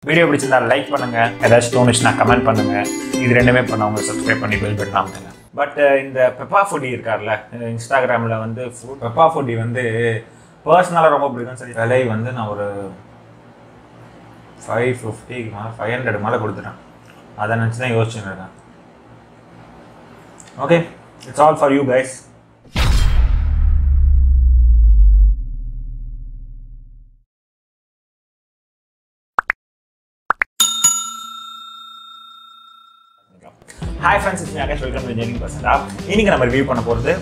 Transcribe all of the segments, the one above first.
video பிடிச்சிருந்தா like பண்ணுங்க ஏதாச்சும் தோணுச்சுன்னா கமெண்ட் பண்ணுங்க இது ரெண்டுமே பண்ணவங்க சப்ஸ்கிரைப் பண்ணி பெல் பட்டன் அமுத்துங்க பட் இந்த பெப்பா ஃபுட்டி இருக்கார்ல இன்ஸ்டாகிராமில் வந்து பெப்பா ஃபுட்டி வந்து பர்சனலாக ரொம்ப பிடிக்கும் சரி விலை வந்து நான் ஒரு ஃபைவ் ஃபிஃப்டிக்கு மேலே ஃபைவ் ஹண்ட்ரட் மேலே கொடுத்துட்டேன் அதை நினச்சி தான் யோசிச்சுன்னு இருக்கேன் okay it's all for you guys hi friends it's Aakash welcome to ஜெனிங் பர்சன்டா இன்னைக்கு நம்ம ரிவ்யூ பண்ண போகிறது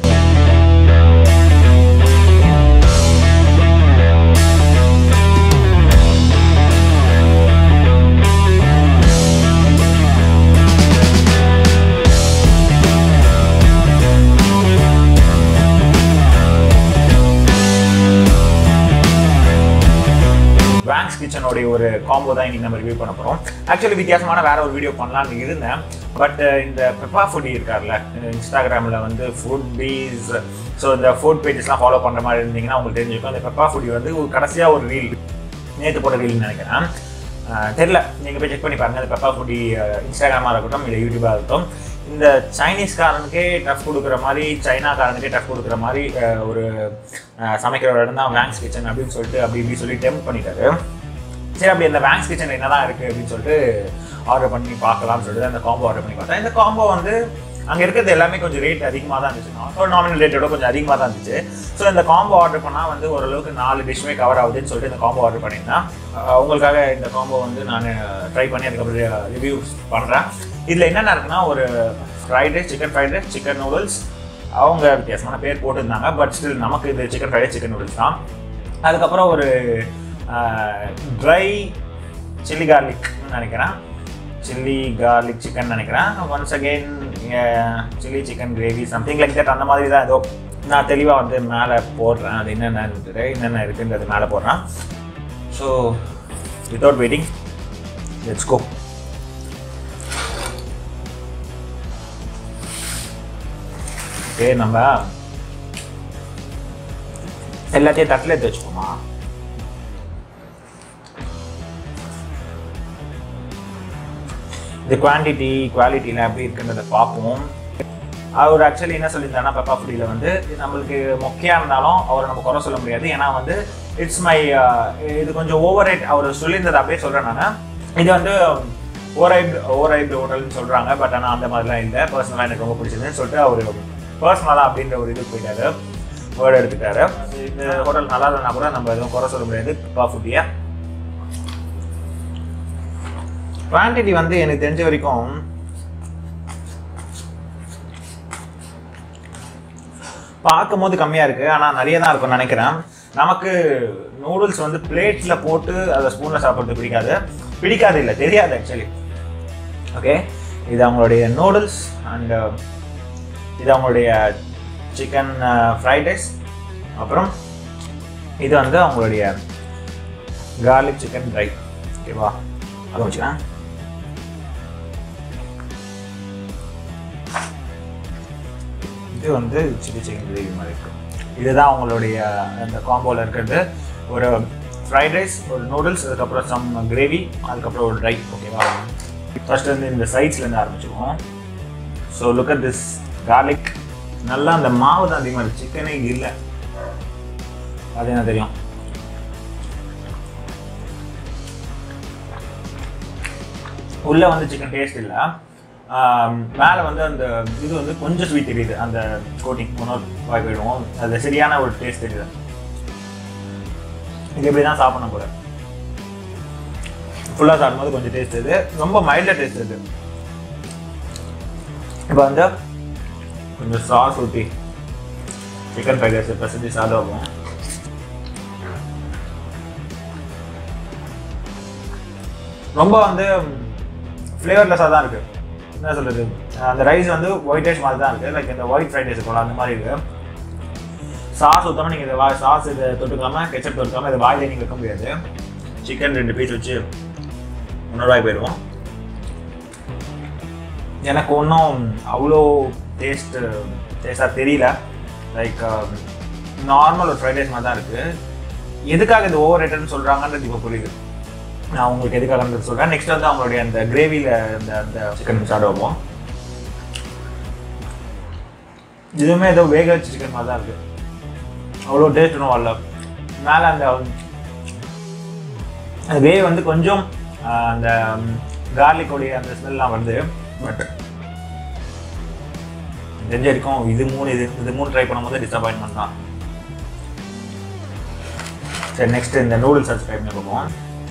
வேங்ஸ் கிச்சனோடைய ஒரு காம்போ தான் இன்னைக்கு நம்ம ரிவ்யூ பண்ண போகிறோம் ஆக்சுவலி வித்தியாசமான வேற ஒரு வீடியோ பண்ணலாம்னு இருந்தேன் பட் இந்த பெப்பா ஃபுட்டி இருக்கார்ல இன்ஸ்டாகிராமில் வந்து ஃபுட் பீஸ் ஸோ இந்த ஃபுட் பேஜஸ்லாம் ஃபாலோ பண்ணுற மாதிரி இருந்தீங்கன்னா உங்களுக்கு தெரிஞ்சுக்கும் இந்த பெப்பா ஃபுட்டி வந்து ஒரு கடைசியாக ஒரு ரீல் நேற்று போட்ட ரீல்னு நினைக்கிறேன் அஹ் தெரியல நீங்கள் போய் செக் பண்ணி பாருங்கள் இந்த பெப்பா ஃபுட்டி இன்ஸ்டாகிராமாக இருக்கட்டும் இல்லை யூடியூபாக இருக்கட்டும் இந்த சைனீஸ்காரனுக்கே டஃப் கொடுக்குற மாதிரி சைனாக்காரனுக்கே டஃப் கொடுக்குற மாதிரி அஹ், ஒரு அஹ், சமைக்கிற ஒரு இடம் தான் வேங்ஸ் கிச்சன் அப்படின்னு சொல்லிட்டு அப்படி இப்படி சொல்லி டெம்ப் பண்ணிட்டாரு சரி அப்படி இந்த வேங்ஸ் கிச்சன் என்னதான் இருக்குது அப்படின்னு சொல்லிட்டு ஆர்டர் பண்ணி பார்க்கலாம்னு சொல்லிட்டு அந்த காம்போ ஆர்டர் பண்ணி பார்த்தேன் இந்த காம்போ வந்து அங்கே இருக்கிறது எல்லாமே கொஞ்சம் ரேட் அதிகமாக தான் இருந்துச்சு ஒரு நாமினல் ரேட்டோட கொஞ்சம் அதிகமாக தான் இருந்துச்சு ஸோ இந்த காம்போ ஆர்டர் பண்ணால் வந்து ஓரளவுக்கு நாலு டிஷ்ஷுமே கவர் ஆகுதுன்னு சொல்லிட்டு இந்த காம்போ ஆர்டர் பண்ணியிருந்தேன் அஹ் உங்களுக்காக இந்த காம்போ வந்து நான் ட்ரை பண்ணி அதுக்கப்புறம் ரிவ்யூஸ் பண்ணுறேன் இதில் என்னென்ன இருக்குன்னா ஒரு fried rice chicken fried rice chicken noodles அவங்க வித்தியாசமான பேர் போட்டிருந்தாங்க பட் ஸ்டில் நமக்கு இது chicken fried rice chicken noodles தான் அதுக்கப்புறம் ஒரு ட்ரை சில்லி கார்லிக்னு நினைக்கிறேன் சில்லி கார்லிக் சிக்கன் நினைக்கிறேன் once again chilli chicken gravy something like that அந்த மாதிரி தான் ஏதோ நான் தெளிவாக வந்து மேலே போடுறேன் அது என்னென்ன இருக்குது என்னென்ன இருக்குன்றது மேலே போடுறேன் so without waiting let's go okay நம்ம எல்லாத்தையும் தட்டில் எடுத்து வச்சுப்போமா இந்த குவான்டிட்டி குவாலிட்டியில் எப்படி இருக்குன்றதை பார்ப்போம் அவர் ஆக்சுவலி என்ன சொல்லியிருந்தாருன்னா பெப்பா ஃபுட்டியில் வந்து இது நம்மளுக்கு மொக்கையாக இருந்தாலும் அவரை நம்ம குறை சொல்ல முடியாது ஏன்னா வந்து இட்ஸ் மை இது கொஞ்சம் ஓவர் ரேட் அவர் சொல்லியிருந்தது அப்படியே சொல்கிறேன் நான் இது வந்து ஓவர் ஐப் ஓவர் ஐப் ஹோட்டல்னு சொல்கிறாங்க பட் ஆனால் அந்த மாதிரிலாம் இல்லை பர்சனலாக எனக்கு ரொம்ப பிடிச்சதுன்னு சொல்லிட்டு அவர் பர்சனலாக அப்படின்ற ஒரு இது போயிட்டாரு வேர்டு எடுத்துட்டாரு இந்த ஹோட்டல் நல்லா இல்லைனா கூட நம்ம எதுவும் குறை சொல்ல முடியாது பெப்பா ஃபுட்டியை குவான்டிட்டி வந்து எனக்கு தெரிஞ்ச வரைக்கும் பார்க்கும் போது கம்மியாக இருக்குது ஆனால் நிறைய தான் இருக்கும்னு நினைக்கிறேன் நமக்கு நூடுல்ஸ் வந்து பிளேட்டில் போட்டு அதை ஸ்பூனில் சாப்பிட்றது பிடிக்காது பிடிக்காது இல்லை தெரியாது ஆக்சுவலி ஓகே இது அவங்களுடைய நூடுல்ஸ் அண்ட் இது அவங்களுடைய சிக்கன் ஃப்ரைட் ரைஸ் அப்புறம் இது வந்து அவங்களுடைய கார்லிக் சிக்கன் ட்ரை ஓகேவா அதை வச்சுக்கிறேன் இது வந்து சில்லி சிக்கன் கிரேவி மாதிரி இருக்கும் இதுதான் அவங்களுடைய அந்த காம்போவில் இருக்கிறது ஒரு ஃப்ரைட் ரைஸ் ஒரு நூடுல்ஸ் அதுக்கப்புறம் சம் கிரேவி அதுக்கப்புறம் ஒரு ட்ரை ஓகேவா ஃபர்ஸ்ட் வந்து இந்த சைட்ஸ்லேருந்து ஆரம்பிச்சுக்குவோம் so look at this garlic நல்லா அந்த மாவு தான் அதிகமாக இருக்குது சிக்கனே இல்லை அது என்ன தெரியும் உள்ளே வந்து சிக்கன் டேஸ்ட் இல்லை மேலே வந்து அந்த இது வந்து கொஞ்சம் ஸ்வீட் தெரியுது அந்த கோட்டிங் இன்னொரு வாய் போயிடுவோம் அது சரியான ஒரு டேஸ்ட் தெரியுது இது இப்படி தான் சாப்பிடணும் கூட ஃபுல்லாக சாப்பிடும்போது கொஞ்சம் டேஸ்ட் இது ரொம்ப மைல்டாக டேஸ்ட் இது இப்போ வந்து கொஞ்சம் சாஸ் ஊற்றி சிக்கன் ஃப்ரைட் ரைஸ் பசதி சாதம் ரொம்ப வந்து ஃப்ளேவர்லெஸ்ஸாக தான் இருக்குது என்ன சொல்கிறது அந்த ரைஸ் வந்து ஒயிட் ரைஸ் மாதிரி தான் இருக்குது லைக் இந்த ஒயிட் ஃப்ரைட் ரைஸ் போல அந்த மாதிரி இருக்குது சாஸ் ஊற்றாமல் நீங்கள் இதை வா சாஸ் இதை தொட்டுக்காமல் கெச்சப் தொட்டுக்காமல் இதை வாயிலே நீங்கள் வைக்க முடியாது சிக்கன் ரெண்டு பீஸ் வச்சு முந்நூறுவாய் போயிடுவோம் எனக்கு ஒன்றும் அவ்வளோ டேஸ்ட் டேஸ்ட்டாக தெரியல லைக் நார்மல் ஒரு ஃப்ரைட் ரைஸ் மாதிரி தான் இருக்குது எதுக்காக இது ஓவர் ரேட்டட்னு சொல்கிறாங்கன்றது இப்போ புரியுது நான் உங்களுக்கு எதுக்காக சொல்கிறேன் நெக்ஸ்ட் வந்து அவங்களுடைய அந்த கிரேவியில் அந்த அந்த சிக்கன் சாப்பிட வைப்போம் இதுவுமே ஏதோ வேக வச்ச சிக்கன் மாதிரி தான் இருக்குது அவ்வளோ டேஸ்ட் ஒன்றும் வரல மேலே அந்த அந்த வே வந்து கொஞ்சம் ஆஹ், அந்த கார்லிக்கோடைய அந்த ஸ்மெல்லாம் வருது பட் தெரிஞ்ச வரைக்கும் இது மூணு இது இது மூணு ட்ரை பண்ணும்போது டிசப்பாயின்மெண்ட் தான் சரி நெக்ஸ்ட் இந்த நூடுல்ஸ் சப்ஸ்கிரைப் பண்ணி பார்ப்போம்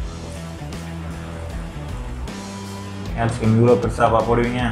ஏன் இவ்வளோ பெருசாப்பா போடுவீங்க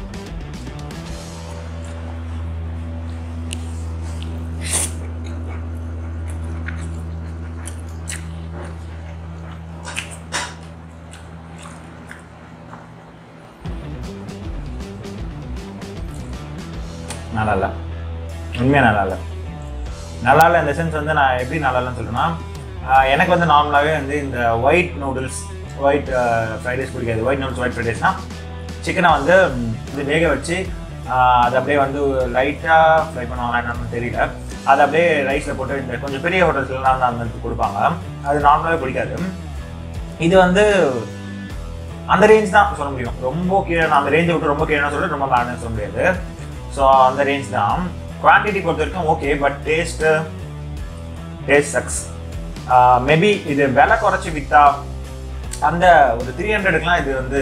நல்லா இல்லை உண்மையாக நல்லா இல்லை நல்லா இல்லை இந்த சென்ஸ் வந்து நான் எப்படி நல்லா இல்லைன்னு சொல்றேன்னா ஆஹ் எனக்கு வந்து நார்மலாகவே வந்து இந்த white noodles white fried rice பிடிக்காது ஒயிட் நூடுல்ஸ் ஒயிட் ஃப்ரைட் ரைஸ்னால் சிக்கனை வந்து ம், இது வேக வச்சு ஆஹ் அது அப்படியே வந்து லைட்டாக ஃப்ரை பண்ணுவாங்க என்னன்னு தெரியல அதை அப்படியே ரைஸில் போட்டு இந்த கொஞ்சம் பெரிய ஹோட்டல்ஸ்லாம் அந்த மாதிரி கொடுப்பாங்க அது நார்மலாகவே பிடிக்காது இது வந்து அந்த ரேஞ்ச் தான் சொல்ல முடியும் ரொம்ப கீழே நான் அந்த ரேஞ்சை விட்டு ரொம்ப கீழே சொல்ல ரொம்ப மேலே சொல்ல முடியாது ஸோ அந்த ரேஞ்ச் தான் குவான்டிட்டி பொறுத்த வரைக்கும் okay but taste taste sucks maybe இது விலை குறைச்சி விற்றா அந்த ஒரு த்ரீ ஹண்ட்ரடுக்குலாம் இது வந்து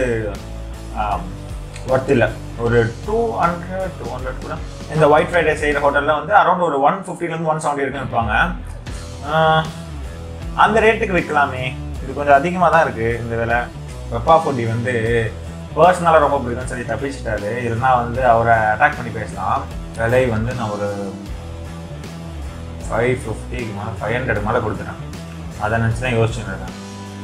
ஒர்த் இல்லை ஒரு டூ ஹண்ட்ரட் டூ ஹண்ட்ரட் கூட இந்த ஒயிட் ஃப்ரைட் ரைஸ் செய்கிற ஹோட்டலில் வந்து அரௌண்ட் ஒரு ஒன் ஃபிஃப்டிலேருந்து ஒன் செவன்ட்டி வரைக்கும் விற்பாங்க ஆஹ், அந்த ரேட்டுக்கு விற்கலாமே இது கொஞ்சம் அதிகமாக தான் இருக்குது இந்த விலை வெப்பா ஃபுட்டி வந்து பர்சனலாக ரொம்ப பிடிக்கும்னு சொல்லி தப்பிச்சிட்டாரு இல்லைன்னா வந்து அவரை அட்டாக் பண்ணி பேசலாம் விலை வந்து நான் ஒரு ஃபைவ் ஃபிஃப்டிக்கு மேலே ஃபைவ் ஹண்ட்ரட் மேலே கொடுத்துட்டேன் அதை நினச்சி தான் யோசிச்சுன்னு இருக்கேன்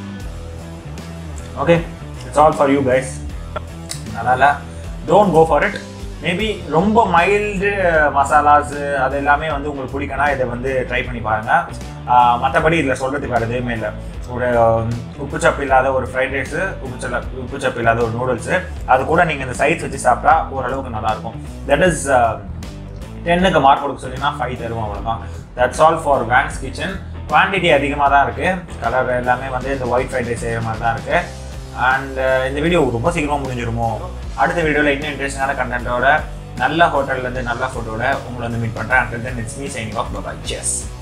okay it's all for you guys நல்லா இல்லை don't go for it maybe ரொம்ப மைல்டு மசாலாஸ் அது எல்லாமே வந்து உங்களுக்கு பிடிக்கனா இதை வந்து ட்ரை பண்ணி பாருங்கள் மற்றபடி இதில் சொல்கிறதுக்கு வேறு எதுவுமே இல்லை ஒரு உம், உப்புச்சப்பு இல்லாத ஒரு ஃப்ரைட் ரைஸு உப்புச்சல உப்புச்சப்பு இல்லாத ஒரு நூடுல்ஸு அது கூட நீங்கள் இந்த சைட்ஸ் வச்சு சாப்பிட்டா ஓரளவுக்கு நல்லாயிருக்கும் தட் இஸ் டென்னுக்கு மார்க் கொடுக்க சொல்லினா ஃபைவ் தருவோம் அவ்வளோதான் that's all for Vans Kitchen quantity அதிகமாக தான் இருக்குது கலர் எல்லாமே வந்து இந்த ஒயிட் ஃப்ரைட் ரைஸ் செய்கிற மாதிரி தான் இருக்குது அண்ட் இந்த வீடியோ ரொம்ப சீக்கிரமாக முடிஞ்சிருமோ அடுத்த வீடியோவில் இன்னும் இன்ட்ரெஸ்டிங்கான கண்டென்ட்டோட நல்ல ஹோட்டல்லேருந்து நல்ல ஃபுட்டோட உங்களை வந்து மீட் பண்ணுறேன் and then it's me signing off bye chess